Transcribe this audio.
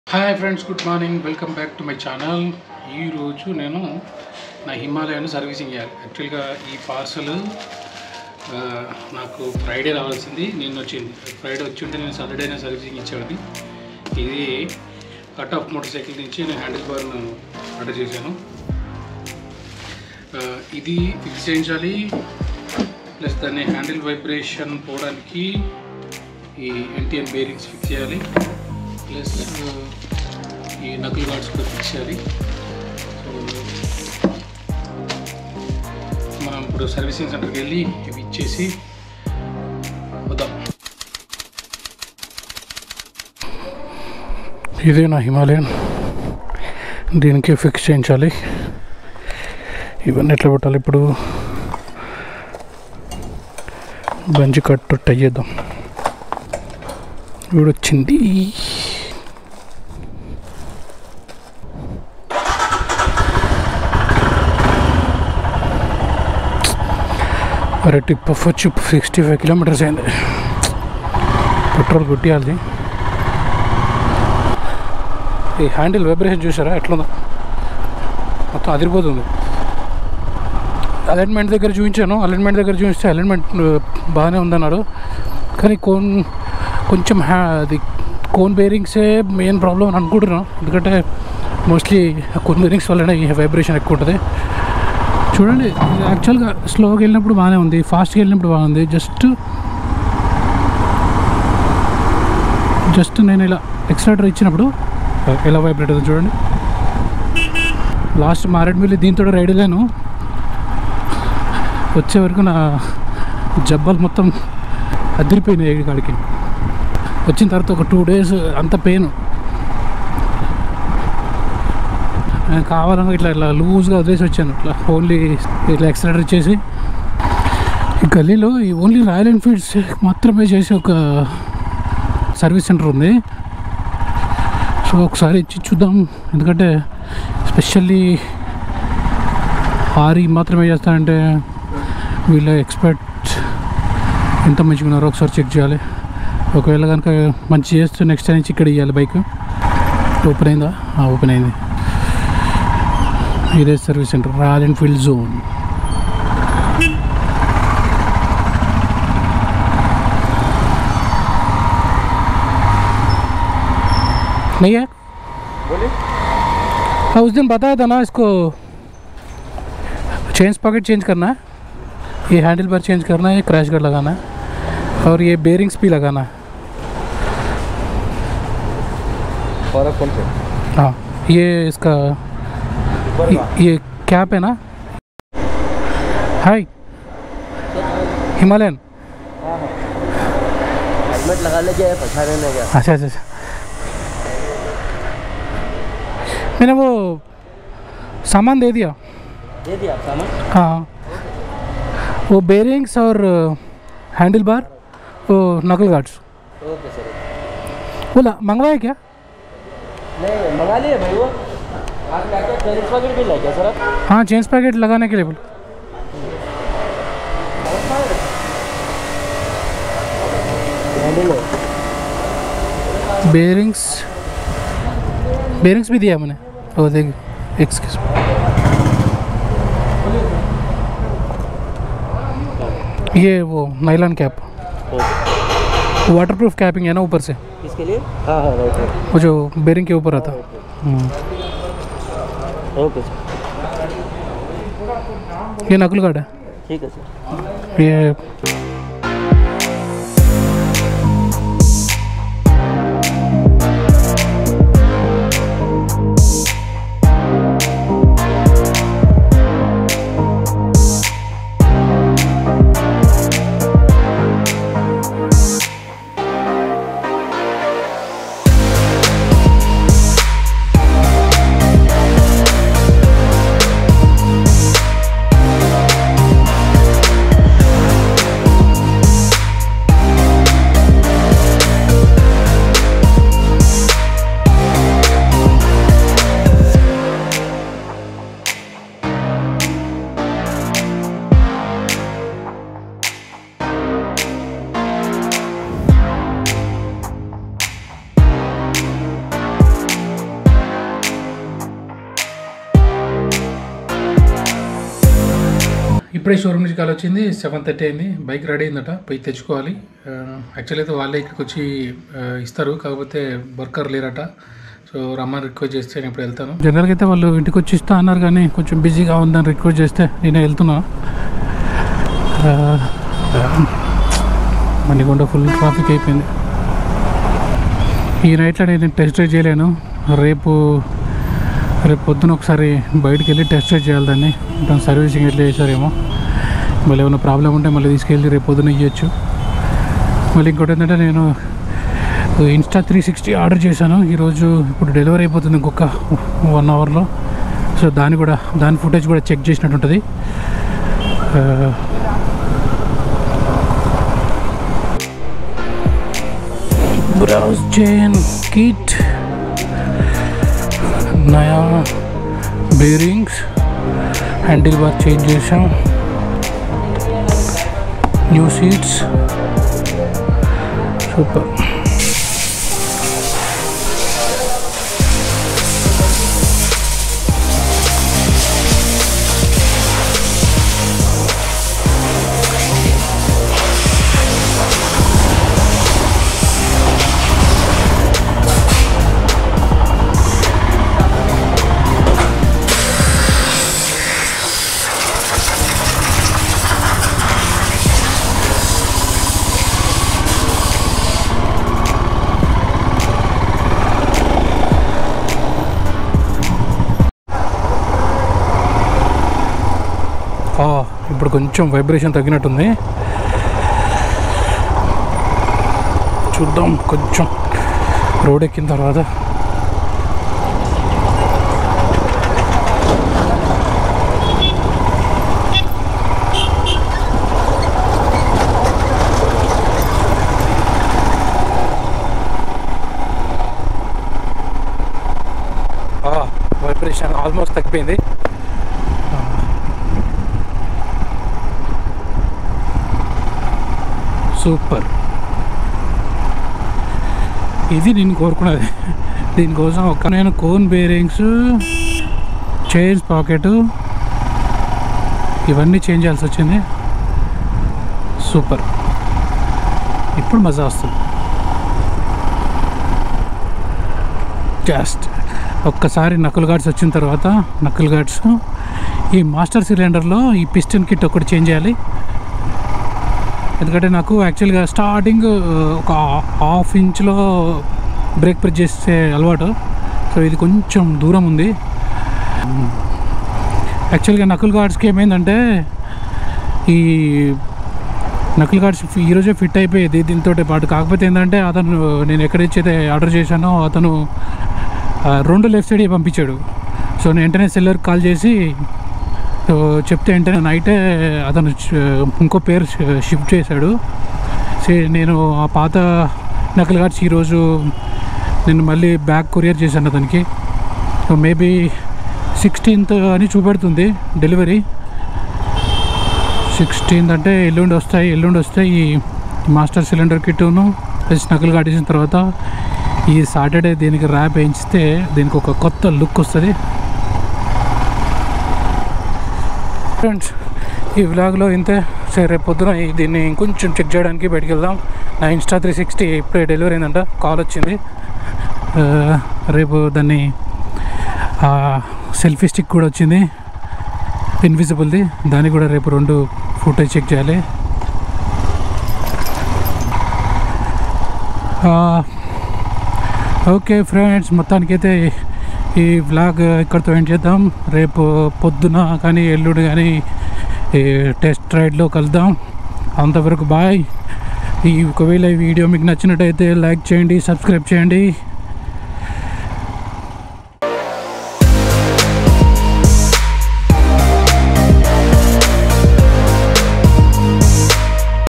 Hi friends good morning welcome back to my channel ఈరోజు నేను నా హిమాలయాన్ని సర్వీసింగ్ చేయాలి యాక్చువల్గా ఈ పార్సల్ నాకు ఫ్రైడే రావాల్సింది నిన్న వచ్చింది ఫ్రైడే వచ్చి ఉంటే నేను సాటర్డేనే సర్వీసింగ్ ఇచ్చేవాడిని ఇది కట్ ఆఫ్ మోటార్ సైకిల్ నుంచి నేను హ్యాండిల్ బార్ను ఆర్డర్ చేశాను ఆ, ఇది ఫిక్స్ చేయించాలి ప్లస్ దాన్ని హ్యాండిల్ వైబ్రేషన్ పోవడానికి ఈ ఎన్టీఎన్ బేరింగ్స్ ఫిక్స్ చేయాలి ప్లస్ ఈ నకిల్ గార్డ్స్ కూడా ఫిక్స్ చేయాలి సో మనం ఇప్పుడు సర్వీసింగ్ సెంటర్కి వెళ్ళి ఇవి ఇచ్చేసి వద్దాం ఇదే నా హిమాలయన్ దీనికి ఫిక్స్ చేయించాలి ఇవన్నీ ఎట్లా పెట్టాలి ఇప్పుడు బంచి కట్టు టై చేద్దాం ఇప్పుడు వచ్చింది అరే టిప్ ఆఫ్ వచ్చి సిక్స్టీ ఫైవ్ కిలోమీటర్స్ అయింది పెట్రోల్ కొట్టియాలి ఈ హ్యాండిల్ వైబ్రేషన్ చూసారా ఎట్లుందో మొత్తం అదిరిపోతుంది అలైన్మెంట్ దగ్గర చూపించాను అలైన్మెంట్ దగ్గర చూపిస్తే అలైన్మెంట్ బాగానే ఉందన్నాడు కానీ కోన్ కొంచెం హ్యా అది కోన్ బేరింగ్సే మెయిన్ ప్రాబ్లం అని అనుకుంటున్నాను ఎందుకంటే మోస్ట్లీ కోన్ బేరింగ్స్ వల్లనే ఈ వైబ్రేషన్ ఎక్కువ ఉంటుంది చూడండి ఇది యాక్చువల్గా స్లోగా వెళ్ళినప్పుడు బాగానే ఉంది ఫాస్ట్గా వెళ్ళినప్పుడు బాగుంది జస్ట్ జస్ట్ నేను ఇలా ఎక్స్ట్రాటర్ ఇచ్చినప్పుడు ఎలా వైబ్రేట్ అవుతుంది చూడండి లాస్ట్ మారేడుమిల్లి దీంతో రైడ్ వెళ్ళాను వచ్చే వరకు నా జబ్బలు మొత్తం అదిరిపోయినాయి ఏడు కాడికి వచ్చిన తర్వాత ఒక టూ డేస్ అంత పెయిన్ నేను కావాలని ఇట్లా ఇట్లా లూజ్గా వదిలేసి వచ్చాను ఇట్లా ఓన్లీ ఇట్లా ఎక్సలేటర్ ఇచ్చేసి ఈ గల్లీలో ఈ ఓన్లీ రాయల్ ఎన్ఫీల్డ్స్ మాత్రమే చేసే ఒక సర్వీస్ సెంటర్ ఉంది సో ఒకసారి ఇచ్చి చూద్దాం ఎందుకంటే స్పెషల్లీ ఆరి మాత్రమే చేస్తానంటే వీళ్ళ ఎక్స్పర్ట్ ఎంత మంచిగా ఉన్నారో ఒకసారి చెక్ చేయాలి ఒకవేళ కనుక మంచి చేస్తే నెక్స్ట్ టైం నుంచి ఇక్కడ ఇవ్వాలి బైక్ ఓపెన్ అయిందా ఓపెన్ అయింది ఇదే service centre Royal Enfield zone नहीं है बोलिए हाँ उस दिन बताया था ना इसको चेंज पॉकेट चेंज करना है ये हैंडल बार चेंज करना है ये क्रैश गार्ड लगाना है और ये बेरिंग्स भी लगाना है फर्क कौन से हाँ ये इसका ऊपर का ये कैप है ना हाय हिमालयन हेलमेट लगा ले क्या पछाड़े में क्या अच्छा अच्छा अच्छा मैंने वो सामान दे दिया दे दिया आप सामान हाँ वो बेरिंग्स और हैंडल बार वो नकल गार्ड्स ओके सर बोला मंगवाया क्या नहीं मंगा लिए भाई वो आप क्या क्या चेरिस पॉकेट भी लाए क्या सर आप हाँ चेंज पैकेट लगाने के लिए बोला हैंडल है बेरिंग्स बेरिंग्स भी दिया मैंने वो देख एक्सक्यूज ये वो nylon cap okay waterproof capping है ना ऊपर से किसके लिए हाँ हाँ राइट राइट वो जो बेरिंग के ऊपर आता हम्म। ओके सर ये नकल गार्ड है ठीक है सर ये ఇప్పుడే షోరూమ్ నుంచి కాల్ వచ్చింది సెవెన్ థర్టీ అయింది బైక్ రెడీ అయిందట పోయి తెచ్చుకోవాలి యాక్చువల్లీ అయితే వాళ్ళే ఇక్కడికి వచ్చి ఆ, ఇస్తారు కాకపోతే వర్కర్ లేరట సో రమ్మని రిక్వెస్ట్ చేస్తే నేను ఇప్పుడు వెళ్తాను జనరల్గా అయితే వాళ్ళు ఇంటికి వచ్చి ఇస్తా అన్నారు కానీ కొంచెం బిజీగా ఉందని రిక్వెస్ట్ చేస్తే నేను వెళ్తున్నా మణికొండ ఫుల్ ట్రాఫిక్ అయిపోయింది ఈ నైట్లో నేను టెస్ట్ డ్రైవ్ చేయలేను రేపు రేపు పొద్దున ఒకసారి బయటికి వెళ్ళి టెస్ట్ డ్రైవ్ చేయాలి దాన్ని దాని సర్వీసింగ్ ఎట్లా చేశారేమో మళ్ళీ ఏమైనా ప్రాబ్లం ఉంటే మళ్ళీ తీసుకెళ్ళి రేపు పొద్దున ఇవ్వచ్చు మళ్ళీ ఇంకోటి ఏంటంటే నేను ఇన్స్టా త్రీ సిక్స్టీ ఆర్డర్ చేశాను ఈరోజు ఇప్పుడు డెలివరీ అయిపోతుంది ఇంకొక వన్ అవర్లో సో దాన్ని కూడా దాని ఫుటేజ్ కూడా చెక్ చేసినట్టు ఉంటుంది ఆ, ब्राउज चेन किट नया బేరింగ్స్ హ్యాండిల్ బార్ చేంజ్ చేసాం న్యూ సీట్స్ సూపర్ ఆ, ఇప్పుడు కొంచెం వైబ్రేషన్ తగ్గినట్టుంది చూద్దాం కొంచెం రోడ్ ఎక్కిన తర్వాత వైబ్రేషన్ ఆల్మోస్ట్ తగ్గిపోయింది సూపర్ ఇది నేను కోరుకున్నది దీనికోసం ఒక నేను కోన్ బేరింగ్స్ చైర్స్ పాకెట్ ఇవన్నీ చేంజ్ చేయాల్సి వచ్చింది సూపర్ ఇప్పుడు మజా వస్తుంది జస్ట్ ఒక్కసారి నకుల్ గార్డ్స్ వచ్చిన తర్వాత నకుల్ గార్డ్స్ ఈ మాస్టర్ సిలిండర్లో ఈ పిస్టన్ కిట్ ఒకటి చేంజ్ చేయాలి ఎందుకంటే నాకు యాక్చువల్గా స్టార్టింగ్ ఒక హాఫ్ ఇంచ్లో బ్రేక్ ప్రెస్ చేసే అలవాటు సో ఇది కొంచెం దూరం ఉంది యాక్చువల్గా నకుల్ గార్డ్స్కి ఏమైందంటే ఈ నకుల్ గార్డ్స్ ఈరోజే ఫిట్ అయిపోయేది దీంతో పాటు కాకపోతే ఏంటంటే అతను నేను ఎక్కడిచ్చైతే ఆర్డర్ చేశానో అతను ఆ, రెండు లెఫ్ట్ సైడ్ పంపించాడు సో నేను వెంటనే సెల్లర్ కాల్ చేసి సో చెప్తే వెంటనే నైటే అతను చ- ఇంకో పేరు షి- షిఫ్ట్ చేశాడు సే నేను ఆ పాత నకల్ గార్డ్స్ ఈరోజు నేను మళ్ళీ బ్యాక్ కొరియర్ చేశాను అతనికి సో మేబీ సిక్స్టీన్త్ అని చూపెడుతుంది డెలివరీ సిక్స్టీన్త్ అంటే ఎల్లుండి వస్తాయి ఎల్లుండి వస్తాయి ఈ మాస్టర్ సిలిండర్ కిట్టును ప్లస్ నకలు కాటేసిన తర్వాత ఈ సాటర్డే దీనికి ర్యాప్ వేయించితే దీనికి ఒక కొత్త లుక్ వస్తుంది ఫ్రెండ్స్ ఈ వ్లాగ్లో ఇంతే సరే రేపు పొద్దున ఈ- దీన్ని ఇంకొంచెం చెక్ చేయడానికి బయటికి వెళ్దాం నా ఇన్స్టా త్రీ సిక్స్టీ ఇప్పుడే డెలివరీ అయిందంట కాల్ వచ్చింది ఆ, రేపు దాన్ని సెల్ఫీ స్టిక్ కూడా వచ్చింది ఇన్విజిబుల్ది దాన్ని కూడా రేపు రెండు ఫుటేజ్ చెక్ చేయాలి ఆ, ఓకే ఫ్రెండ్స్ మొత్తానికైతే ఈ వ్లాగ్ ఇక్కడితో ఎండ్ చేద్దాం రేపు పొద్దున కానీ ఎల్లుండి కానీ ఈ టెస్ట్ రైడ్లో కలుద్దాం అంతవరకు బాయ్ ఈ ఒకవేళ ఈ వీడియో మీకు నచ్చినట్టయితే లైక్ చేయండి సబ్స్క్రైబ్ చేయండి